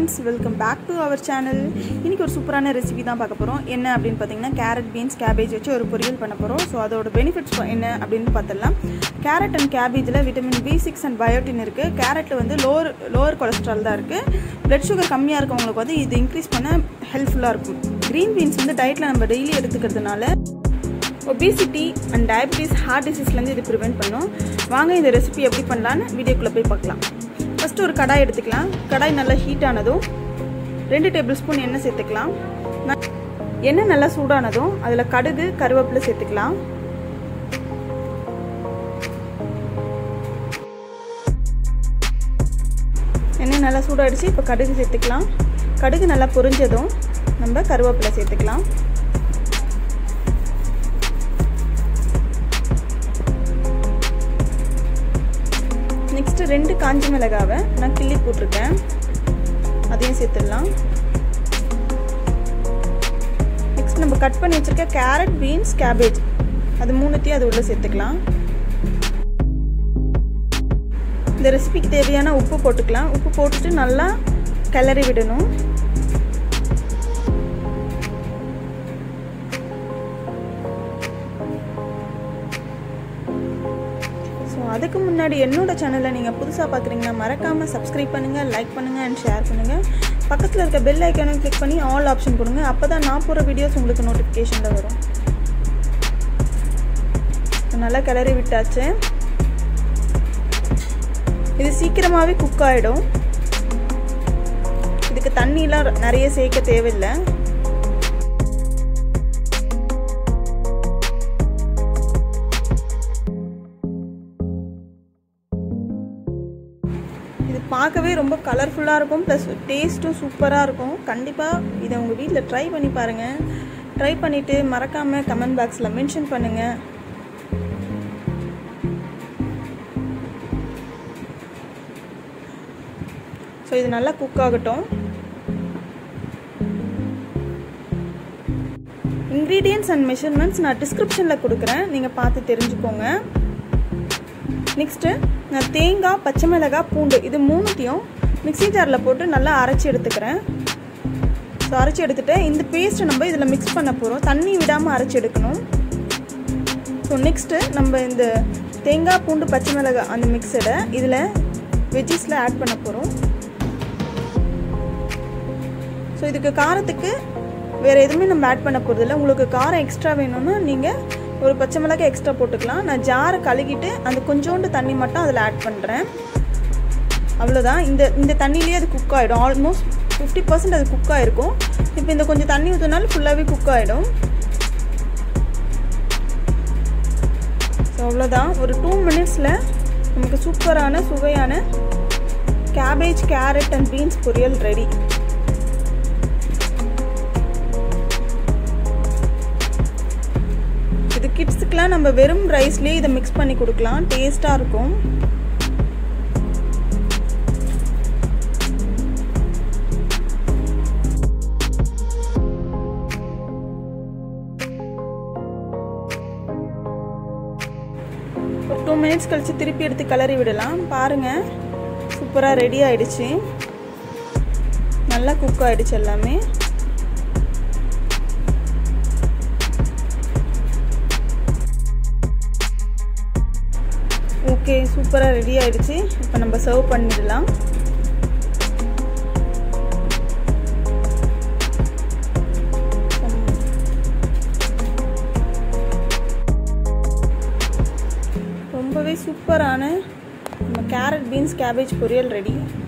friends welcome back to our channel இன்றைக்கி ஒரு சூப்பரான ரெசிபி தான் பார்க்க போகிறோம் என்ன அப்படின்னு பார்த்தீங்கன்னா கேரட் பீன்ஸ் கேபேஜ் வச்சு ஒரு பொரியல் பண்ண போகிறோம் ஸோ அதோட பெனிஃபிட்ஸ் என்ன அப்படின்னு பார்த்துடலாம் கேரட் அண்ட் கேபேஜில் vitamin B six and biotin இருக்குது கேரட்டில் வந்து லோவர் லோவர் கொலஸ்ட்ரால் தான் இருக்குது பிளட் சுகர் கம்மியாக இருக்கவங்களுக்கு வந்து இது இன்க்ரீஸ் பண்ண ஹெல்ப்ஃபுல்லாக இருக்கும் க்ரீன் பீன்ஸ் வந்து டயட்டில் நம்ம டெய்லி எடுத்துக்கிறதுனால ஒபிசிட்டி அண்ட் டயபிட்டிஸ் ஹார்ட் டிசீஸ்லேருந்து இது ப்ரிவெண்ட் பண்ணும் வாங்க இந்த ரெசிபி எப்படி பண்ணலான்னு வீடியோக்குள்ளே போய் பார்க்கலாம் ஃபஸ்ட்டு ஒரு கடாய் எடுத்துக்கலாம் கடாய் நல்லா ஹீட் ஆனதும் ரெண்டு டேபிள் ஸ்பூன் எண்ணெய் சேர்த்துக்கலாம் எண்ணெய் நல்லா சூடானதும் அதில் கடுகு கருவேப்பிலை சேர்த்துக்கலாம் எண்ணெய் நல்லா சூடாகிடுச்சு இப்போ கடுகு சேர்த்துக்கலாம் கடுகு நல்லா பொரிஞ்சதும் நம்ம கருவேப்பிலை சேர்த்துக்கலாம் நெக்ஸ்ட்டு ரெண்டு காஞ்சி மிளகாவை நான் கிள்ளி போட்டிருக்கேன் அதையும் சேர்த்துடலாம் நெக்ஸ்ட் நம்ம கட் பண்ணி வச்சுருக்க கேரட் பீன்ஸ் கேபேஜ் அது மூணுத்தையும் அது உள்ளே சேர்த்துக்கலாம் இந்த ரெசிபிக்கு தேவையான உப்பு போட்டுக்கலாம் உப்பு போட்டுட்டு நல்லா கிளறி விடணும் ஸோ அதுக்கு முன்னாடி என்னோட சேனலை நீங்கள் புதுசாக பார்க்குறீங்கன்னா மறக்காமல் சப்ஸ்கிரைப் பண்ணுங்கள் லைக் பண்ணுங்கள் அண்ட் ஷேர் பண்ணுங்கள் பக்கத்தில் இருக்க பெல் ஐக்கானை கிளிக் பண்ணி ஆல் ஆப்ஷன் கொடுங்க அப்போ தான் நான் போகிற வீடியோஸ் உங்களுக்கு நோட்டிஃபிகேஷனில் வரும் நல்லா கிளறி விட்டாச்சு இது சீக்கிரமாகவே குக் ஆகிடும் இதுக்கு தண்ணிலாம் நிறைய சேர்க்க தேவையில்லை இது பார்க்கவே ரொம்ப கலர்ஃபுல்லாக இருக்கும் ப்ளஸ் டேஸ்ட்டும் சூப்பராக இருக்கும் கண்டிப்பாக இதை உங்கள் வீட்டில் ட்ரை பண்ணி பாருங்கள் ட்ரை பண்ணிவிட்டு மறக்காமல் கமெண்ட் பாக்ஸில் மென்ஷன் பண்ணுங்கள் ஸோ இது நல்லா குக் ஆகட்டும் இன்க்ரீடியன்ஸ் அண்ட் மெஷர்மெண்ட்ஸ் நான் டிஸ்கிரிப்ஷனில் கொடுக்குறேன் நீங்கள் பார்த்து தெரிஞ்சுக்கோங்க நெக்ஸ்ட்டு நான் தேங்காய் பச்சை மிளகாய் பூண்டு இது மூணுத்தையும் மிக்சி ஜாரில் போட்டு நல்லா அரைச்சி எடுத்துக்கிறேன் ஸோ அரைச்சி எடுத்துகிட்டு இந்த பேஸ்ட்டை நம்ம இதில் மிக்ஸ் பண்ண போகிறோம் தண்ணி விடாமல் அரைச்சி எடுக்கணும் ஸோ நெக்ஸ்ட்டு நம்ம இந்த தேங்காய் பூண்டு பச்சை மிளகாய் அந்த மிக்சடை இதில் வெஜ்ஜிஸில் ஆட் பண்ண போகிறோம் ஸோ இதுக்கு காரத்துக்கு வேறு எதுவுமே நம்ம ஆட் பண்ண போகிறதில்ல உங்களுக்கு காரம் எக்ஸ்ட்ரா வேணும்னா நீங்கள் ஒரு பச்சை மிளகாய் எக்ஸ்ட்ரா போட்டுக்கலாம் நான் ஜாரை கழுகிட்டு அந்த கொஞ்சோண்டு தண்ணி மட்டும் அதில் ஆட் பண்ணுறேன் அவ்வளோதான் இந்த இந்த தண்ணியிலே அது குக் ஆகிடும் ஆல்மோஸ்ட் ஃபிஃப்டி பர்சன்ட் அது குக் ஆகிருக்கும் இப்போ இந்த கொஞ்சம் தண்ணி ஊற்றினாலும் ஃபுல்லாகவே குக் ஆகிடும் ஸோ அவ்வளோதான் ஒரு டூ மினிட்ஸில் நமக்கு சூப்பரான சுவையான கேபேஜ் கேரட் அண்ட் பீன்ஸ் பொரியல் ரெடி இது கிட்ஸுக்கெலாம் நம்ம வெறும் ரைஸ்லேயே இதை மிக்ஸ் பண்ணி கொடுக்கலாம் டேஸ்ட்டாக இருக்கும் ஒரு டூ மினிட்ஸ் கழித்து திருப்பி எடுத்து கிளறி விடலாம் பாருங்கள் சூப்பராக ரெடி ஆயிடுச்சு நல்லா குக் ஆகிடுச்சு எல்லாமே ஓகே சூப்பராக ரெடி ஆயிடுச்சு இப்போ நம்ம சர்வ் பண்ணிடலாம் ரொம்பவே சூப்பரான நம்ம கேரட் பீன்ஸ் கேபேஜ் பொரியல் ரெடி